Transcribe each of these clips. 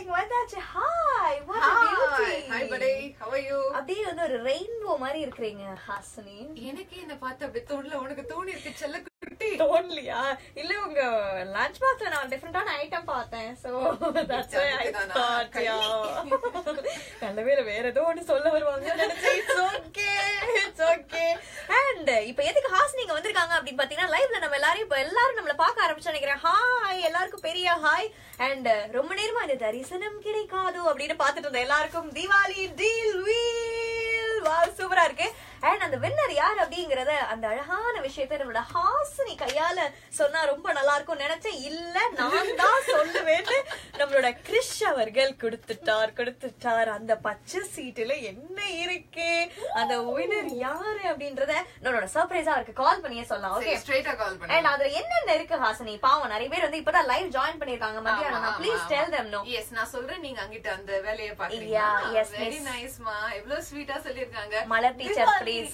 இங்க வந்தாச்சு hi what a beauty Hi, buddy. How are you? அப்படியே வந்து ஒரு ரெயின்போ மாதிரி இருக்கிறீங்க ஹாசினி எனக்கு என்ன பார்த்து அப்படி தோணல உனக்கு தோணி இருக்கு செல்ல குட்டி தோணலையா இல்ல உங்க லஞ்ச் பாக்ஸ்ல நான் டிஃபரெண்டான ஐட்டம் பார்த்தேன் சோ தட்ஸ் வை ஐ அதுக்குதானா? தாட் யா நல்ல வேளை வேற ஏதோ ஒன்னு சொல்ல வருவாங்க நினைச்சேன் it's okay it's okay and இப்போ எதுக்கு ஹாஸ் நீங்க வந்திருக்காங்க அப்படின்னு பாத்தீங்கன்னா லைவ்ல நம்ம எல்லாரும் இப்போ எல்லாரும் நம்மள பார்க்க ஆரம்பிச்சு நினைக்கிறேன் ஹாய் எல்லாருக்கும் பெரிய ஹாய் அண்ட் ரொம்ப நேரமா இந்த தரிசனம் கிடைக்காது அப்படின்னு பாத்துட்டு இருந்த எல்லாருக்கும் தீபாவளி டீல் வீல் வா சூப்பரா இருக்கு அண்ட் அந்த வின்னர் யார் அப்படிங்கறத அந்த அழகான விஷயத்த நம்மளோட ஹாசினி கையால சொன்னா ரொம்ப நல்லா இருக்கும் நினைச்சேன் இல்ல நான் தான் சொல்லுவேன்னு நம்மளோட கிறிஷ் அவர்கள் கொடுத்துட்டார் கொடுத்துட்டார் அந்த பச்சை சீட்டுல என்ன இருக்கு அந்த வின்னர் யாரு அப்படின்றத நம்மளோட சர்ப்ரைஸா அவருக்கு கால் பண்ணியே சொல்லலாம் ஓகே ஸ்ட்ரைட்டா கால் பண்ணு அண்ட் அதுல என்னென்ன இருக்கு ஹாசினி பாவம் நிறைய பேர் வந்து இப்பதான் லைவ் ஜாயின் பண்ணிருக்காங்க மத்தியானம் please tell them no yes நான் சொல்றேன் நீங்க அங்கிட்ட அந்த வேலையை Yeah, பாத்தீங்க yes, வெரி miss. நைஸ்மா எவ்வளவு ஸ்வீட்டா சொல்லிருக்காங்க Malar teacher please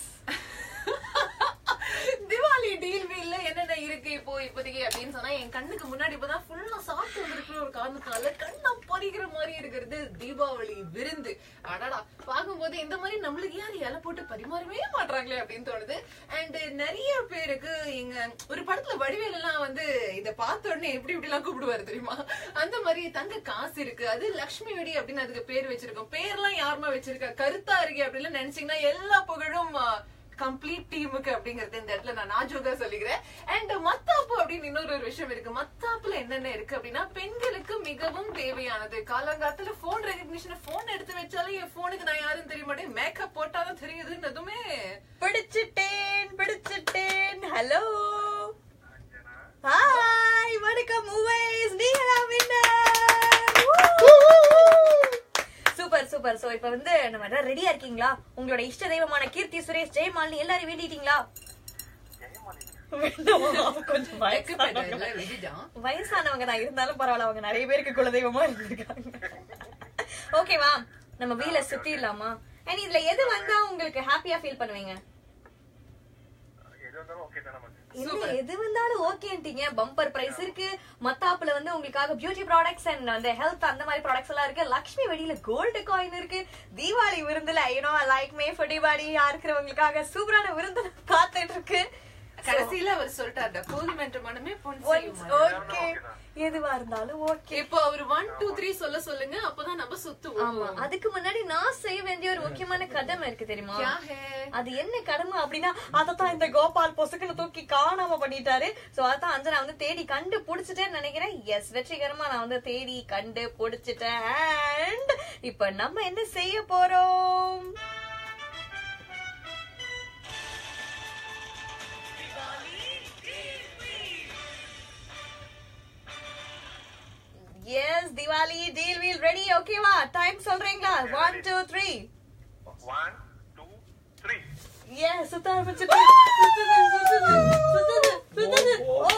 Diwali deal வீல்ல என்னென்ன இருக்கு இப்போ இப்போதைக்கு அப்படின்னு சொன்னா என் கண்ணுக்கு முன்னாடி இப்பதான் ஃபுல்லா சாப்பிட்டு வந்திருக்கிற ஒரு காரணத்தால கண்ணை பறிக்கிற மாதிரி இருக்கிறது தீபாவளி விருந்து அடடா பார்க்கும்போது இந்த மாதிரி நம்மளுக்கு யார் இலை போட்டு பரிமாறவே மாட்றாங்களே அப்படின்னு தோணுது அண்ட் நிறைய பேருக்கு இங்க ஒரு படத்துல வடிவேல் எல்லாம் வந்து இத பார்த்த உடனே எப்படி இப்படி எல்லாம் கூப்பிடுவாரு தெரியுமா அந்த மாதிரி தங்க காசு இருக்கு அது லக்ஷ்மி வெடி அப்படின்னு அதுக்கு பேர் வச்சிருக்கோம் பேர்லாம் யாருமா வச்சிருக்கா கருத்தா இருக்கு அப்படின்னு நினைச்சீங்கன்னா எல்லா புகழும் ஆ, கம்ப்ளீட் டீமுக்கு அப்படிங்கறது இந்த இடத்துல நான் நாஜோகா சொல்லிக்கிறேன் அண்ட் மத்தாப்பு அப்படின்னு இன்னொரு ஒரு விஷயம் இருக்கு மத்தாப்புல என்னென்ன இருக்கு அப்படின்னா பெண்களுக்கு மிகவும் தேவையானது காலங்காலத்துல போன் ரெகக்னிஷன் போன் எடுத்து வச்சாலே என் போனுக்கு நான் யாருன்னு தெரிய மாட்டேன் மேக்கப் போட்டாதான் தெரியுதுன்னதுமே பிடிச்சிட்டேன் பிடிச்சிட்டேன் ஹலோ ஹாய் வணக்கம் மூவைஸ் நீங்களா சூப்பர் சூப்பர் சோ இப்போ வந்து நம்ம எல்லாம் ரெடியா இருக்கீங்களா உங்களோட இஷ்ட தெய்வமான கீர்த்தி சுரேஷ் ஜெயமாலினி எல்லாரும் வேண்டிட்டீங்களா வேண்டாமா? கொஞ்சம் வயசானவங்க. விதிதான் வயசானவங்க தான் இருந்தாலும் பரவாயில்ல அவங்க நிறைய பேருக்கு குலதெய்வமா இருந்திருக்காங்க ஓகேவா நம்ம வீல சுத்திடலாமா அண்ட் இதுல எது வந்தா உங்களுக்கு ஹாப்பியா ஃபீல் பண்ணுவீங்க இல்ல எது வந்தாலும் ஓகேன்ட்டீங்க பம்பர் பிரைஸ் இருக்கு மத்தாப்புல வந்து உங்களுக்காக பியூட்டி ப்ராடக்ட்ஸ் அண்ட் அந்த ஹெல்த் அந்த மாதிரி ப்ராடக்ட்ஸ் எல்லாம் இருக்கு லக்ஷ்மி வெடியில கோல்டு காயின் இருக்கு தீபாவளி விருந்துல you know like may for Deepavali இருக்கிறவங்களுக்காக சூப்பரான விருந்து காத்துட்டு இருக்கு கடைசியில அவர் சொல்லிட்டாரு போதுமென்ற மனமே பொன் செய்யுமா ஓகே எதுவா இருந்தாலும் ஓகே இப்போ அவர் ஒன் டூ த்ரீ சொல்ல சொல்லுங்க அப்பதான் நம்ம சுத்துவோம் ஆமா அதுக்கு முன்னாடி நான் செய்ய வேண்டிய ஒரு முக்கியமான கடமை இருக்கு தெரியுமா क्या है அது என்ன கடமை அப்படின்னா அதத்தான் இந்த கோபால் பொசுக்குன்னு தூக்கி காணாம பண்ணிட்டாரு சோ அதான் அஞ்சனா வந்து தேடி கண்டு புடிச்சிட்டேன்னு நினைக்கிறேன் எஸ் வெற்றிகரமா நான் வந்து தேடி கண்டு புடிச்சிட்டேன் அண்ட் இப்ப நம்ம என்ன செய்ய போறோம் yes Diwali deal wheel ready ஓகேவா டைம் சொல்றீங்களா one two three One, two, three. ஏன் சுத்த ஆரம்பிச்சிட்டு சுத்துது சுத்துது சுத்துது சுத்துது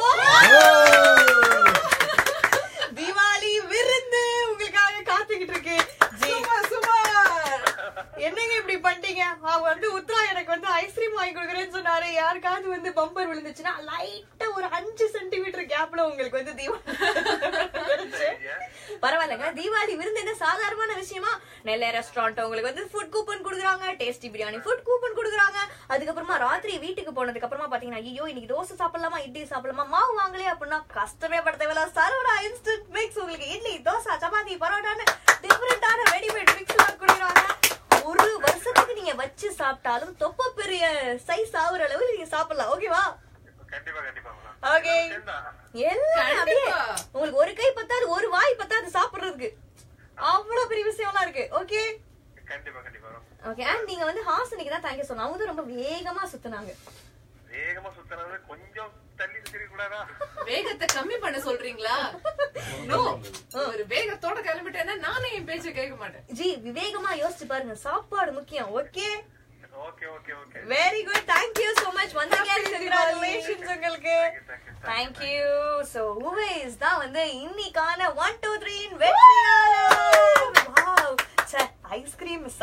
தீபாவளி விருந்து உங்களுக்காக காத்துக்கிட்டு இருக்கு ஜி, சுமார் சுமார் என்னங்க இப்படி பண்ணிட்டீங்க அவங்க வந்து உத்ரா எனக்கு வந்து ஐஸ்கிரீம் வாங்கி கொடுக்குறேன்னு சொன்னாரு யாருக்காவது வந்து பம்பர் விழுந்துச்சுன்னா லைட்டா ஒரு அஞ்சு சென்டிமீட்டர் கேப்ல உங்களுக்கு வந்து தீபாவளி பரவாயில்லங்க தீபாவளி விருந்து என்ன சாதாரணமான விஷயமா நெல்லை ரெஸ்டாரண்ட் உங்களுக்கு வந்து ஃபுட் கூப்பன் கொடுக்குறாங்க டேஸ்டி பிரியாணி ஃபுட் கூப்பன் கொடுக்குறாங்க அதுக்கப்புறமா ராத்திரி வீட்டுக்கு போனதுக்கு அப்புறமா பாத்தீங்கன்னா ஐயோ இன்னைக்கு தோசை சாப்பிடலாமா இட்லி சாப்பிடலாமா மாவு வாங்கலையே அப்படின்னா கஷ்டமே பட தேவையில்ல சரோடா இன்ஸ்டன்ட் மிக்ஸ் உங்களுக்கு இட்லி தோசை சப்பாத்தி பரோட்டான்னு டிஃபரெண்டான ரெடிமேட் மிக்ஸ் எல்லாம் கொடுக்குறாங்க ஒரு வருஷத்துக்கு நீங்க வச்சு சாப்பிட்டாலும் தொப்ப பெரிய சைஸ் ஆகுற அளவு நீங்க சாப்பிடலாம் ஓகேவா கண்டிப்பா கண்டிப்பா madam. ஓகே சேர்ந்தா? எல்லாம் அப்படியே கண்டிப்பா. உங்களுக்கு ஒரு கை பத்தாது ஒரு வாய் பத்தாது சாப்பிடுறதுக்கு அவ்வளவு பெரிய விஷயம்லாம் இருக்கு ஓகே கண்டிப்பா கண்டிப்பா madam. ஓகே அண்ட் நீங்க வந்து ஹாசனுக்கு தான் தேங்க்யூ சொன்னாங்க அவங்க தான் ரொம்ப வேகமா சுத்துனாங்க வேகமா சுத்துறது கொஞ்சம் தள்ளி சுத்திக்க கூடாதா வேகத்தை கம்மி பண்ண சொல்றீங்களா நோ ஒரு வேகத்தோட கிளம்பிட்டேன்னா நானே என் பேச்ச கேட்க மாட்டேன் ஜி விவேகமா யோசிச்சு பாருங்க சாப்பாடு முக்கியம் okay okay okay okay very good thank you so much once again congratulations உங்களுக்கு தேங்க்யூ சோ உவேஸ் தான் வந்து இன்னைக்கான ஒன் டூ த்ரீ வெற்றியாளர் வாவ் ஐஸ்கிரீம்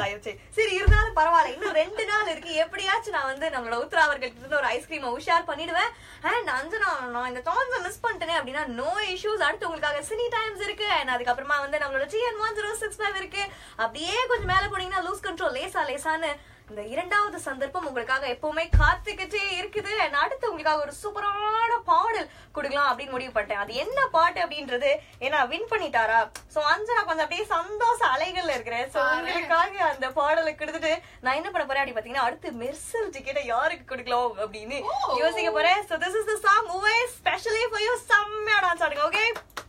ஆயிருச்சு சரி இருந்தாலும் பரவாயில்ல இன்னும் ரெண்டு நாள் இருக்கு எப்படியாச்சும் நான் வந்து நம்மளோட உத்ரா அவர்கள்ட்ட இருந்து ஒரு ஐஸ்கிரீமை உஷார் பண்ணிடுவேன் அண்ட் அஞ்சனா நான் இந்த சான்ஸை மிஸ் பண்ணிட்டேனே அப்படின்னா நோ இஷ்யூஸ் அடுத்து உங்களுக்காக சினி டைம்ஸ் இருக்கு அண்ட் அதுக்கப்புறமா வந்து நம்மளோட TN one zero six five இருக்கு அப்படியே கொஞ்சம் மேல போனீங்கன்னா லூஸ் கண்ட்ரோல் லேசா லேசான்னு இந்த இரண்டாவது சந்தர்ப்பம் உங்களுக்காக எப்பவுமே காத்துக்கிட்டே இருக்குது and அடுத்து உங்களுக்காக ஒரு சூப்பரான பாடல் கொடுக்கலாம் அப்படின்னு முடிவு பண்ணிட்டேன் அது என்ன பாட்டு அப்படின்றது ஏன்னா வின் பண்ணிட்டாரா சோ அஞ்சனா கொஞ்சம் அப்படியே சந்தோஷ அலைகள்ல இருக்கிறேன் சோ உங்களுக்காக அந்த பாடலை கொடுத்துட்டு நான் என்ன பண்ண போறேன் அப்படி பாத்தீங்கன்னா அடுத்து மெர்சல் டிக்கெட்டை யாருக்கு கொடுக்கலாம் அப்படின்னு யோசிக்க போறேன் so this is the song Uvais specially for you செம்மையா டான்ஸ் ஆடுங்க ஓகே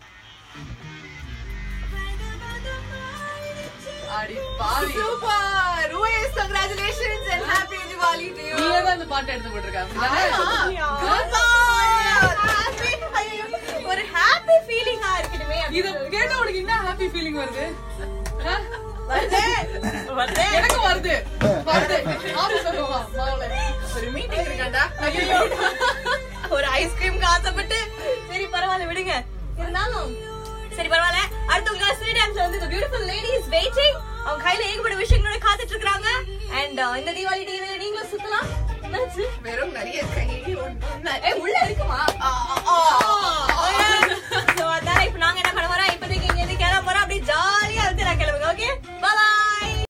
அடி பாவி super Uvais congratulations and happy Diwali to you நீயே தான் இந்த பாட்டு எடுத்து போட்டிருக்க ஒரு ஹாப்பி ஃபீலிங்கா இருக்கணுமே இத கேட்ட உனக்கு என்ன ஹாப்பி ஃபீலிங் வருது ஆ? வருது வருது எனக்கும் வருது வருது ஆபீஸ் வருவா மாவுல ஒரு மீட்டிங் இருக்காண்டா ஐயோ ஒரு ஐஸ்கிரீம்க்கு ஆசைப்பட்டு சரி பரவாயில்ல விடுங்க இருந்தாலும் சரி பரவாயில்ல அடுத்து உங்களுக்கு ஸ்வீட் டான்ஸ்ல வந்து பியூட்டிஃபுல் லேடிஸ் வெயிட்டிங் அவங்க கையில ஏகப்பட்ட விஷயங்களோட காத்துட்டு இருக்காங்க அண்ட் இந்த தீபாவளி டீல நீங்களும் சுத்தலாம் என்னாச்சு வெறும் நிறைய கை ஒண்ணு ஏய் உள்ள இருக்குமா